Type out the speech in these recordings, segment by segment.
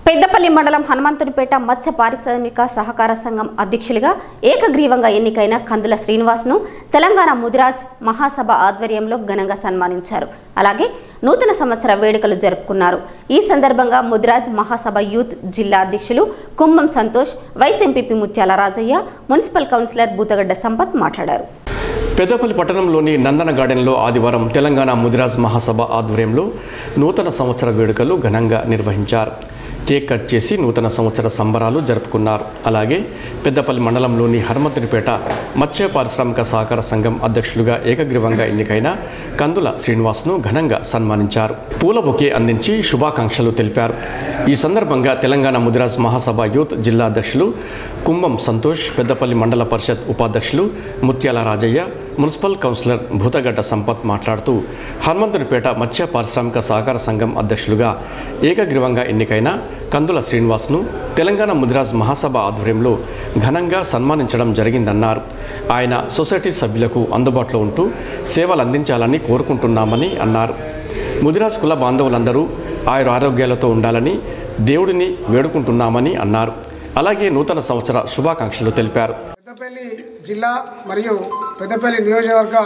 పెద్దపల్లి మండలం హనుమంతునిపేట మత్స్య పారిశ్రామిక సహకార సంఘం అధ్యక్షులుగా ఏకగ్రీవంగా ఎన్నికైన కందుల శ్రీనివాస్ను తెలంగాణ ముదిరాజ్ మహాసభ ఆధ్వర్యంలో ఘనంగా సన్మానించారు అలాగే నూతన సంవత్సర వేడుకలు జరుపుకున్నారు ఈ సందర్భంగా ముదిరాజ్ మహాసభ యూత్ జిల్లా అధ్యక్షులు కుంభం Santosh vice MPP Mutyala Rajaiah municipal councillor Bhoothagadda Sampath మాట్లాడారు పెద్దపల్లి పట్టణంలోని నందన గార్డెన్లో ఆదివారం తెలంగాణ ముదిరాజ్ మహాసభ ఆధ్వర్యంలో నూతన సంవత్సర వేడుకలు ఘనంగా నిర్వహించారు కేక్ కట్ చేసి నూతన సంవత్సర సంబరాలు జరుపుకున్నారు అలాగే పెద్దపల్లి మండలంలోని హనుమంతునిపేట మత్స్య పారిశ్రామిక సహకార సంఘం అధ్యక్షులుగా ఏకగ్రీవంగా ఎన్నికైన కందుల శ్రీనివాస్ను ఘనంగా సన్మానించారు పూల బొకే అందించి శుభాకాంక్షలు తెలిపారు ఈ సందర్భంగా తెలంగాణ ముదిరాజ్ మహాసభ యూత్ జిల్లా అధ్యక్షులు కుంభం సంతోష్ పెద్దపల్లి మండల పరిషత్ ఉపాధ్యక్షులు ముత్యాల రాజయ్య మున్సిపల్ కౌన్సిలర్ భూతగడ్డ సంపత్ మాట్లాడుతూ హనుమంతునిపేట మత్స్య పారిశ్రామిక సహకార సంఘం అధ్యక్షులుగా ఏకగ్రీవంగా ఎన్నికైన కందుల శ్రీనివాస్ను తెలంగాణ ముదిరాజ్ మహాసభ ఆధ్వర్యంలో ఘనంగా సన్మానించడం జరిగిందన్నారు ఆయన సొసైటీ సభ్యులకు అందుబాటులో ఉంటూ సేవలు అందించాలని కోరుకుంటున్నామని అన్నారు ముదిరాజ్ కుల బాంధవులందరూ ఆయుర ఆరోగ్యాలతో ఉండాలని దేవుడిని వేడుకుంటున్నామని అన్నారు అలాగే నూతన సంవత్సర శుభాకాంక్షలు తెలిపారు పెద్దపల్లి జిల్లా మరియు పెద్దపల్లి నియోజకవర్గ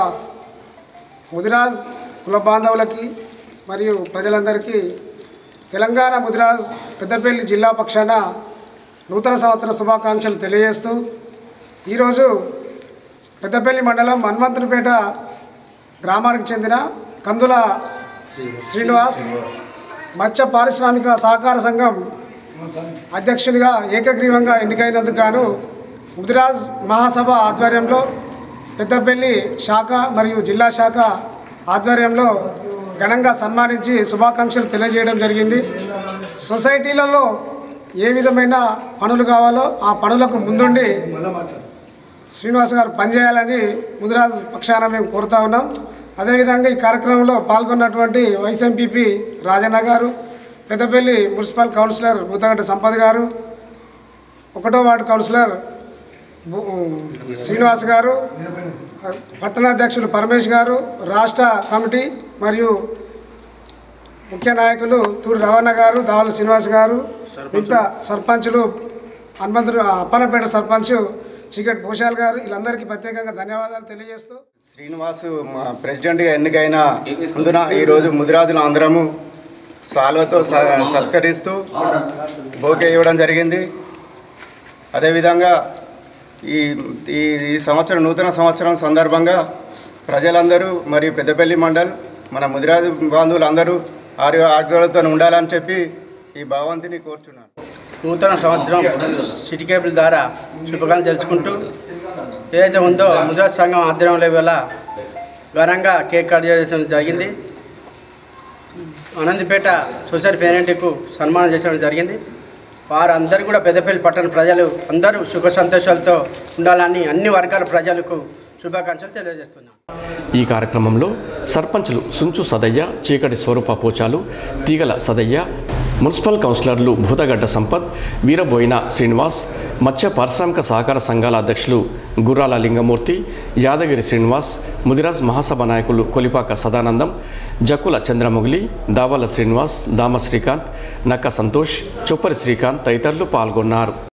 ముదిరాజ్ కుల బాంధవులకి మరియు ప్రజలందరికీ తెలంగాణ ముదిరాజ్ పెద్దపల్లి జిల్లా పక్షాన నూతన సంవత్సర శుభాకాంక్షలు తెలియజేస్తూ ఈరోజు పెద్దపల్లి మండలం హనుమంతునిపేట గ్రామానికి చెందిన కందుల శ్రీనివాస్ మత్స్య పారిశ్రామిక సహకార సంఘం అధ్యక్షునిగా ఏకగ్రీవంగా ఎన్నికైనందుకు గాను ముదిరాజ్ మహాసభ ఆధ్వర్యంలో పెద్దపల్లి శాఖ మరియు జిల్లా శాఖ ఆధ్వర్యంలో ఘనంగా సన్మానించి శుభాకాంక్షలు తెలియజేయడం జరిగింది సొసైటీలలో ఏ విధమైన పనులు కావాలో ఆ పనులకు ముందుండి శ్రీనివాస్ గారు పనిచేయాలని ముదిరాజ్ పక్షాన మేము కోరుతా ఉన్నాం అదేవిధంగా ఈ కార్యక్రమంలో పాల్గొన్నటువంటి వైస్ ఎంపీపీ రాజన్న గారు పెద్దపల్లి మున్సిపల్ కౌన్సిలర్ బుద్ధగడ్డ సంపత్ గారు ఒకటో వార్డు కౌన్సిలర్ బు- శ్రీనివాస్ గారు పట్టణాధ్యక్షులు పరమేష్ గారు రాష్ట్ర కమిటీ మరియు ముఖ్య నాయకులు తూరి రవణ గారు దావల శ్రీనివాస్ గారు మిగతా సర్పంచులు హనుమంతుడు అప్పనపేట సర్పంచ్ చీకటి భూషాల్ గారు వీళ్ళందరికీ ప్రత్యేకంగా ధన్యవాదాలు తెలియజేస్తూ శ్రీనివాసు మా ప్రెసిడెంట్గా ఎన్నికైన అందున ఈరోజు ముదిరాజులు అందరము సాల్వతో స- సత్కరిస్తూ బోకే ఇవ్వడం జరిగింది అదేవిధంగా ఈ ఈ ఈ సంవత్సరం నూతన సంవత్సరం సందర్భంగా ప్రజలందరూ మరియు పెద్దపల్లి మండల్ మన ముదిరాజు బాంధవులందరూ ఆరు ఆటలతో ఉండాలని చెప్పి ఈ భావంతిని కోరుచున్నాను నూతన సంవత్సరం సిటీ కేబుల్ ద్వారా శుభకాలు తెలుసుకుంటూ ఏదైతే ఉందో ముద్రాజ్ సంఘం ఆధ్వర్యంలో వల్ల ఘనంగా కేక్ కట్ చేయడం జరిగింది అనంతపేట సొసైటీ పేరెంట్కు సన్మానం చేయడం జరిగింది వారందరూ కూడా పెద్దపల్లి పట్టణ ప్రజలు అందరూ సుఖ సంతోషాలతో ఉండాలని అన్ని వర్గాల ప్రజలకు శుభాకాంక్షలు తెలియజేస్తున్నాం ఈ కార్యక్రమంలో సర్పంచులు సుంచు సదయ్య చీకటి స్వరూప పోచాలు తీగల సదయ్య మున్సిపల్ కౌన్సిలర్లు భూతగడ్డ సంపత్ వీరబోయిన శ్రీనివాస్ మత్స్య పారిశ్రామిక సహకార సంఘాల అధ్యక్షులు గుర్రాల లింగమూర్తి యాదగిరి శ్రీనివాస్ ముదిరాజ్ మహాసభ నాయకులు కొలిపాక సదానందం జక్కుల చంద్రముగిలి దావాల శ్రీనివాస్ దామ శ్రీకాంత్ నక్క సంతోష్ చొప్పరి శ్రీకాంత్ తదితరులు పాల్గొన్నారు